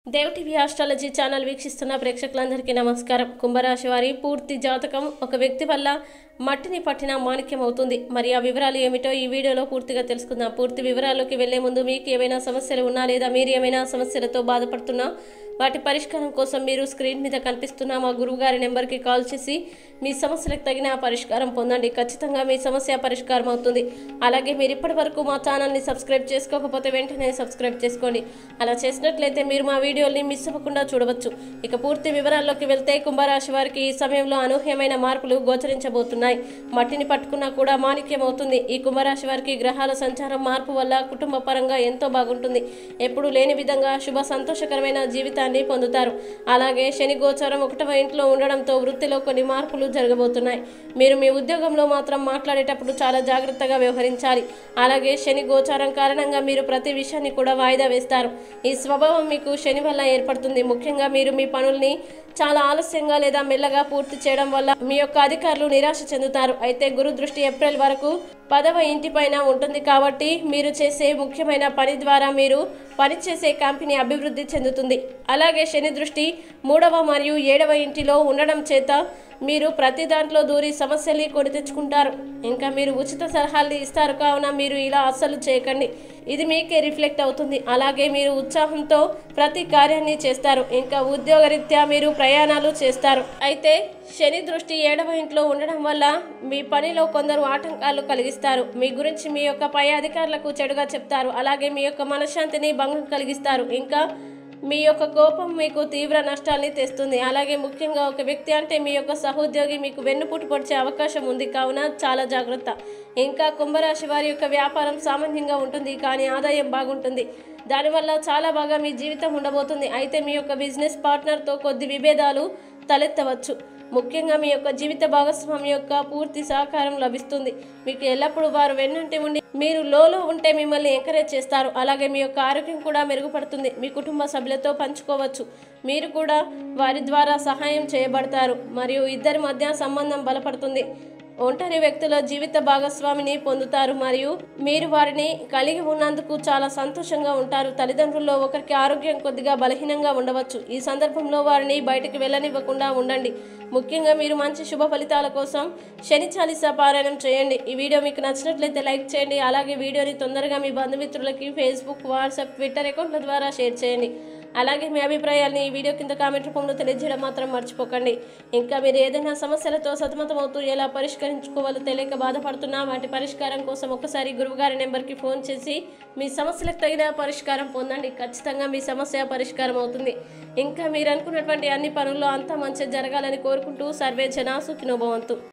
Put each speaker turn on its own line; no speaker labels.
Dev TV astrology channel వీక్షిస్తున్న ప్రేక్షకులందరికీ నమస్కారం కుంభరాశి వారి పూర్తి జాతకం ఒక వ్యక్తి వల్ల మట్టిని పట్టిన మాణిక్యం అవుతుంది మరి ఆ వివరాలు ఏమిటో ఈ వీడియోలో పూర్తిగా తెలుసుకుందాం పూర్తి వివరాల్లోకి వెళ్లే ముందు మీకు ఏమైనా సమస్యలు ఉన్నా లేదా మీరు ఏమైనా సమస్యలతో బాధపడుతున్నా వాటి పరిష్కారం కోసం మీరు స్క్రీన్ మీద కనిపిస్తున్న మా గురువుగారి నెంబర్కి కాల్ చేసి మీ సమస్యలకు తగిన పరిష్కారం పొందండి ఖచ్చితంగా మీ సమస్య పరిష్కారం అవుతుంది అలాగే మీరు ఇప్పటి వరకు మా ఛానల్ని సబ్స్క్రైబ్ చేసుకోకపోతే వెంటనే సబ్స్క్రైబ్ చేసుకోండి అలా చేసినట్లయితే మీరు మా వీడియోని మిస్ అవ్వకుండా చూడవచ్చు ఇక పూర్తి వివరాల్లోకి వెళ్తే కుంభరాశి వారికి ఈ సమయంలో అనూహ్యమైన మార్పులు గోచరించబోతున్నాయి మట్టిని పట్టుకున్నా కూడా మాణిక్యం అవుతుంది ఈ కుంభరాశి వారికి గ్రహాల సంచారం మార్పు వల్ల కుటుంబ పరంగా ఎంతో బాగుంటుంది ఎప్పుడూ లేని విధంగా శుభ సంతోషకరమైన జీవితాన్ని పొందుతారు అలాగే శని గోచారం ఒకటవ ఇంట్లో ఉండడంతో వృత్తిలో కొన్ని మార్పులు జరగబోతున్నాయి మీరు మీ ఉద్యోగంలో మాత్రం మాట్లాడేటప్పుడు చాలా జాగ్రత్తగా వ్యవహరించాలి అలాగే శని గోచారం కారణంగా మీరు ప్రతి విషయాన్ని కూడా వాయిదా వేస్తారు ఈ స్వభావం మీకు శని వల్ల ఏర్పడుతుంది ముఖ్యంగా మీరు మీ పనుల్ని చాలా ఆలస్యంగా లేదా మెల్లగా పూర్తి చేయడం వల్ల మీ యొక్క అధికారులు నిరాశ చెందుతారు అయితే గురు దృష్టి ఏప్రిల్ వరకు పదవ ఇంటిపైన ఉంటుంది కాబట్టి మీరు చేసే ముఖ్యమైన పని ద్వారా మీరు పనిచేసే కంపెనీ అభివృద్ధి చెందుతుంది అలాగే శని దృష్టి మూడవ మరియు ఏడవ ఇంటిలో ఉండడం చేత మీరు ప్రతి దాంట్లో దూరి సమస్యల్ని కొని తెచ్చుకుంటారు ఇంకా మీరు ఉచిత సలహాలు ఇస్తారు కావున మీరు ఇలా అస్సలు చేయకండి ఇది మీకే రిఫ్లెక్ట్ అవుతుంది అలాగే మీరు ఉత్సాహంతో ప్రతి కార్యాన్ని చేస్తారు ఇంకా ఉద్యోగరీత్యా మీరు ప్రయాణాలు చేస్తారు అయితే శని దృష్టి ఏడవ ఇంట్లో ఉండడం వల్ల మీ పనిలో కొందరు ఆటంకాలు కలిగిస్తారు మీ గురించి మీ యొక్క పై అధికారులకు చెడుగా చెప్తారు అలాగే మీ యొక్క మనశ్శాంతిని భంగం కలిగిస్తారు ఇంకా మీ యొక్క కోపం మీకు తీవ్ర నష్టాల్ని తెస్తుంది అలాగే ముఖ్యంగా ఒక వ్యక్తి అంటే మీ యొక్క సహోద్యోగి మీకు వెన్నుపుట్టు పొడిచే అవకాశం ఉంది కావున చాలా జాగ్రత్త ఇంకా కుంభరాశి వారి యొక్క వ్యాపారం సామాన్యంగా ఉంటుంది కానీ ఆదాయం బాగుంటుంది దానివల్ల చాలా బాగా మీ జీవితం ఉండబోతుంది అయితే మీ యొక్క బిజినెస్ పార్ట్నర్తో కొద్ది విభేదాలు తలెత్తవచ్చు ముఖ్యంగా మీ యొక్క జీవిత భాగస్వామి యొక్క పూర్తి సహకారం లభిస్తుంది మీకు ఎల్లప్పుడూ వారు వెన్నంటి ఉండి మీరు లోలో ఉంటే మిమ్మల్ని ఎంకరేజ్ చేస్తారు అలాగే మీ యొక్క ఆరోగ్యం కూడా మెరుగుపడుతుంది మీ కుటుంబ సభ్యులతో పంచుకోవచ్చు మీరు కూడా వారి ద్వారా సహాయం చేయబడతారు మరియు ఇద్దరి మధ్య సంబంధం బలపడుతుంది ఒంటరి వ్యక్తుల జీవిత భాగస్వామిని పొందుతారు మరియు మీరు వారిని కలిగి ఉన్నందుకు చాలా సంతోషంగా ఉంటారు తల్లిదండ్రుల్లో ఒకరికి ఆరోగ్యం కొద్దిగా బలహీనంగా ఉండవచ్చు ఈ సందర్భంలో వారిని బయటికి వెళ్ళనివ్వకుండా ఉండండి ముఖ్యంగా మీరు మంచి శుభ ఫలితాల కోసం శని చాలీసా పారాయణం చేయండి ఈ వీడియో మీకు నచ్చినట్లయితే లైక్ చేయండి అలాగే వీడియోని తొందరగా మీ బంధుమిత్రులకి ఫేస్బుక్ వాట్సాప్ ట్విట్టర్ అకౌంట్ల ద్వారా షేర్ చేయండి అలాగే మీ అభిప్రాయాల్ని ఈ వీడియో కింద కామెంట్ రూపంలో తెలియజేయడం మాత్రం మర్చిపోకండి ఇంకా మీరు ఏదైనా సమస్యలతో సతమతమవుతూ ఎలా పరిష్కరించుకోవాలో తెలియక బాధపడుతున్నా వాటి పరిష్కారం కోసం ఒకసారి గురువుగారి నెంబర్కి ఫోన్ చేసి మీ సమస్యలకు తగిన పరిష్కారం పొందండి ఖచ్చితంగా మీ సమస్య పరిష్కారం అవుతుంది ఇంకా మీరు అనుకున్నటువంటి అన్ని పనుల్లో అంతా మంచి జరగాలని కోరుకుంటూ సర్వే జనా సుఖినోభవంతు